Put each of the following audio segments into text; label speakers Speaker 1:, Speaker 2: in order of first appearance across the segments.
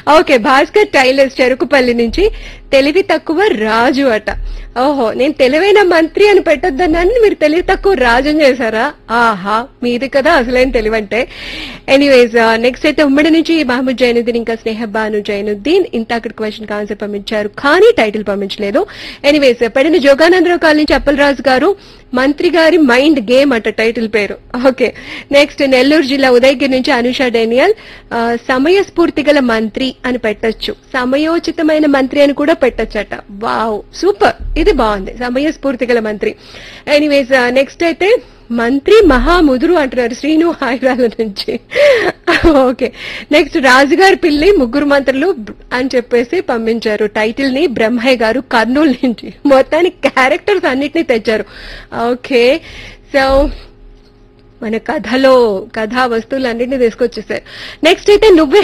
Speaker 1: okay Bhaskar tailors Cherukupalli నుంచి తెలివి తక్కువ రాజు అట ఓహో నేను తెలివైన మంత్రి అని పెట్టొద్దన్నాను మీరు తెలివి తక్కువ రాజు అని చేశారా ఆహా మీది కదా అసలైన తెలివంటే ఎనీవేస్ నెక్స్ట్ అయితే ఉమ్మడి నుంచి మహమ్మద్ జైనుద్దీన్ ఇంకా స్నేహ బాను జైనుద్దీన్ ఇంత అక్కడ క్వశ్చన్ ఆన్సర్ పంపించారు కానీ టైటిల్ పంపించలేదు ఎనీవేస్ పడిన జోగానందరావు కాలనీ నుంచి అప్పలరాజు గారు మంత్రి గారి మైండ్ గేమ్ అట టైటిల్ పేరు ఓకే నెక్స్ట్ నెల్లూరు జిల్లా ఉదయగిరి నుంచి అనుష డేనియల్ ఆ, సమయస్ఫూర్తి గల మంత్రి అని పెట్టొచ్చు సమయోచితమైన మంత్రి అని కూడా పెట్టొచ్చట వావ్ సూపర్ ఇది బాగుంది సమయస్ఫూర్తి గల మంత్రి ఎనీవేస్ నెక్స్ట్ అయితే మంత్రి మహాముదురు అంటున్నారు శ్రీను హాయిరాల నుంచి ఓకే నెక్స్ట్ రాజుగారి పిల్లి ముగ్గురు మంత్రులు అని చెప్పేసి పంపించారు టైటిల్ ని బ్రహ్మయ్య గారు కర్నూలు నుంచి మొత్తానికి క్యారెక్టర్స్ అన్నిటినీ తెచ్చారు ఓకే సో మన కథలో కథా వస్తువులు అన్నింటినీ తీసుకొచ్చేసారు నెక్స్ట్ అయితే నువ్వే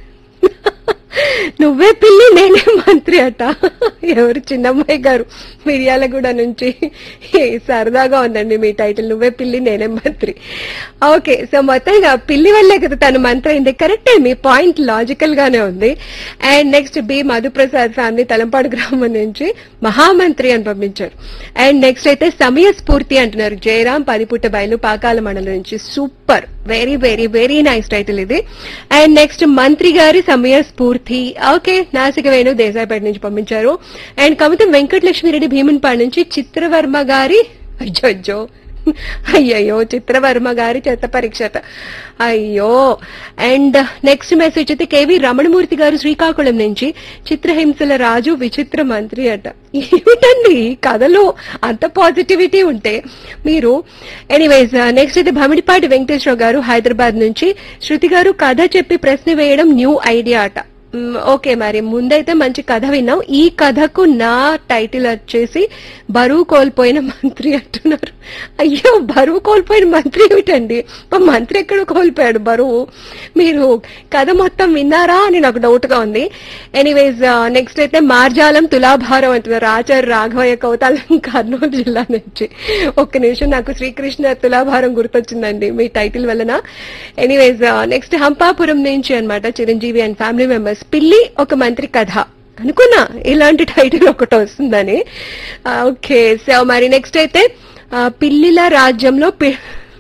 Speaker 1: నువ్వే పిల్లి నేనే మంత్రి అట ఎవరు చిన్నమ్మాయి గారు మిర్యాలగూడ నుంచి ఏ, సరదాగా ఉందండి మీ టైటిల్ నువ్వే పిల్లి నేనే మంత్రి ఓకే సో మొత్తంగా పిల్లి వల్లే కదా తను మంత్రి అయింది కరెక్టే మీ పాయింట్ లాజికల్ గానే ఉంది and next B Madhuprasad family Talampadu గ్రామం నుంచి మహామంత్రి అని పంపించారు అండ్ నెక్స్ట్ అయితే సమయ స్ఫూర్తి అంటున్నారు జయరాం పదిపుట్ట బయలు పాకాల మండలం నుంచి super very very very nice title ఇది అండ్ నెక్స్ట్ మంత్రి గారి సమయ స్ఫూర్తి ఓకే నాసిక వేణు దేశాయిపేట నుంచి పంపించారు అండ్ కవిత వెంకటలక్ష్మిరెడ్డి భీమన్పాడు నుంచి చిత్రవర్మ గారి అయ్యో అయ్యయ్యో చిత్రవర్మ గారి చెత్త పరీక్షత అయ్యో అండ్ నెక్స్ట్ మెసేజ్ అయితే కేవి రమణమూర్తి గారు శ్రీకాకుళం నుంచి చిత్రహింసల రాజు విచిత్ర మంత్రి అట ఏమిటండి ఈ కథలో అంత పాజిటివిటీ ఉంటే మీరు ఎనీవేస్ నెక్స్ట్ అయితే భమిడిపాటి వెంకటేశ్వర గారు హైదరాబాద్ నుంచి శృతి గారు కథ చెప్పి ప్రశ్న వేయడం న్యూ ఐడియా అట మ్, ఓకే మరి ముందైతే మంచి కథ విన్నాం ఈ కథకు నా టైటిల్ వచ్చేసి బరువు కోల్పోయిన మంత్రి అంటున్నారు అయ్యో బరువు కోల్పోయిన మంత్రి ఏమిటండి మా మంత్రి ఎక్కడ కోల్పోయాడు బరువు మీరు కథ మొత్తం విన్నారా అని నాకు డౌట్ గా ఉంది ఎనీవేస్ నెక్స్ట్ అయితే మార్జాలం తులాభారం అంటున్నారు ఆచార్య రాఘవయ్య కౌతాలం కర్నూలు జిల్లా నుంచి ఒక్క నిమిషం నాకు శ్రీకృష్ణ తులాభారం గుర్తొచ్చిందండి మీ టైటిల్ వలన ఎనీవేస్ నెక్స్ట్ హంపాపురం నుంచి అన్నమాట చిరంజీవి అండ్ ఫ్యామిలీ మెంబర్స్ పిల్లి ఒక మంత్రి కథ అనుకున్నా ఇలాంటి టైటిల్ ఒకటి వస్తుందని ఓకే సో మరి నెక్స్ట్ అయితే ఆ, పిల్లిల రాజ్యంలో పి-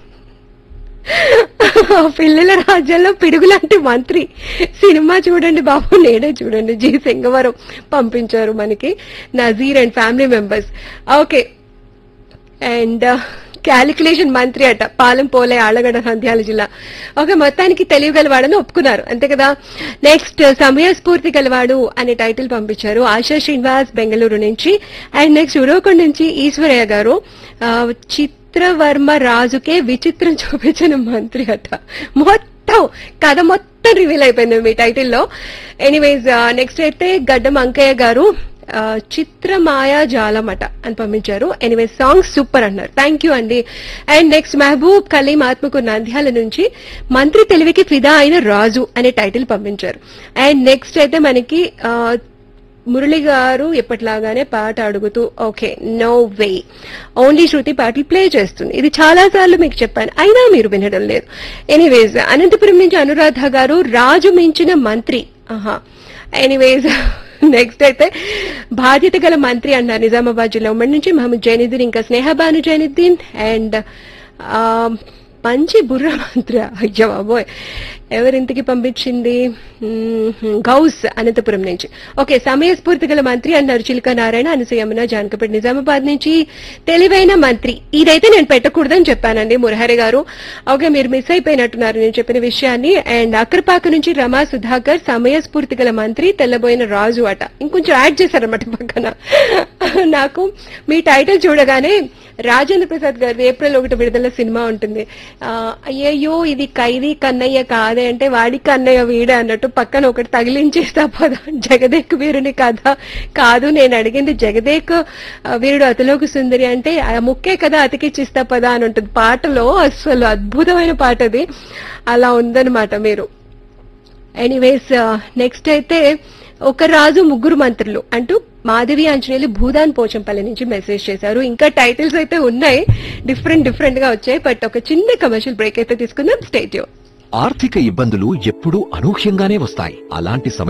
Speaker 1: పిల్లల రాజ్యంలో పిడుగులాంటి మంత్రి సినిమా చూడండి బాబు నేనే చూడండి జి సింగవరం పంపించారు మనకి Nazeer and family members okay and calculation మంత్రి అట పాలెం పోలే ఆళ్లగడ్డ నంద్యాల జిల్లా ఓకే మొత్తానికి తెలియగలవాడని ఒప్పుకున్నారు అంతే కదా నెక్స్ట్ సమయస్ఫూర్తి గలవాడు అనే టైటిల్ పంపించారు ఆశా శ్రీనివాస్ బెంగళూరు నుంచి అండ్ నెక్స్ట్ ఉరవకొండ నుంచి ఈశ్వరయ్య గారు ఆ, చిత్రవర్మ రాజుకే విచిత్రం చూపించిన మంత్రి అట మొత్తం కథ మొత్తం రివీల్ అయిపోయింది మీ టైటిల్లో ఎనీవేస్ నెక్స్ట్ అయితే గడ్డం అంకయ్య గారు ఆ, చిత్ర మాయా జాలమట అని పంపించారు ఎనీవే సాంగ్ సూపర్ అన్నారు థ్యాంక్ యూ అండి అండ్ నెక్స్ట్ మహబూబ్ కలీం ఆత్మకు నంద్యాల నుంచి మంత్రి తెలివికి ఫిదా అయిన రాజు అనే టైటిల్ పంపించారు అండ్ నెక్స్ట్ అయితే మనకి ఆ, మురళి గారు ఎప్పటిలాగానే పాట అడుగుతూ okay no way only Shruti పాటలు ప్లే చేస్తుంది ఇది చాలా సార్లు మీకు చెప్పాను అయినా మీరు వినడం లేదు ఎనీవేస్ అనంతపురం నుంచి అనురాధ గారు రాజు మించిన మంత్రి ఆహా ఎనీవేస్ నెక్స్ట్ అయితే బాధ్యత గల మంత్రి అన్నారు నిజామాబాద్ జిల్లా ఉమ్మడి నుంచి మహమ్మద్ జైనుద్దీన్ ఇంకా స్నేహబాను జైనుద్దీన్ అండ్ మంచి బుర్ర మంత్రి అయ్యో బాబోయ్ ఎవరింటికి పంపించింది మ్మ్, గౌస్ అనంతపురం నుంచి ఓకే సమయస్ఫూర్తి గల మంత్రి అన్నారు చిలుక నారాయణ అనసూయమ్మన జానకపేట నిజామాబాద్ నుంచి తెలివైన మంత్రి ఇదైతే నేను పెట్టకూడదని చెప్పానండి మురహరి గారు ఓకే మీరు మిస్ అయిపోయినట్టున్నారు నేను చెప్పిన విషయాన్ని అండ్ అక్కరపాక నుంచి రమా సుధాకర్ సమయస్ఫూర్తి గల మంత్రి తెల్లబోయిన రాజు అట ఇంకొంచెం యాడ్ చేశారన్నమాట పక్కన నాకు మీ టైటిల్ చూడగానే రాజేంద్ర ప్రసాద్ గారి ఏప్రిల్ ఒకటి విడుదల సినిమా ఉంటుంది ఆ, అయ్యయ్యో ఇది ఖైదీ కన్నయ్య కాదే అంటే వాడి కన్నయ్య వీడే అన్నట్టు పక్కన ఒకటి తగిలించేస్తా పద జగదేక్ వీరుని కథ కాదు నేను అడిగింది జగదేక్ ఆ, వీరుడు అతలోకి సుందరి అంటే ఆ ముక్కే కదా అతికిచ్చిస్తా పదా అని ఉంటుంది పాటలో అసలు అద్భుతమైన పాట అది అలా ఉందన్నమాట మీరు ఎనీవేస్ నెక్స్ట్ అయితే ఒక రాజు ముగ్గురు మంత్రులు అంటూ మాధవి ఆంజనేయులు భూదాన్ పోచంపల్లి నుంచి మెసేజ్ చేశారు ఇంకా టైటిల్స్ అయితే ఉన్నాయి డిఫరెంట్ డిఫరెంట్ గా వచ్చాయి బట్ ఒక చిన్న కమర్షియల్ బ్రేక్ అయితే తీసుకుందాం స్టేట్
Speaker 2: ఆర్థిక ఇబ్బందులు ఎప్పుడూ అనూహ్యంగానే వస్తాయి అలాంటి సమయం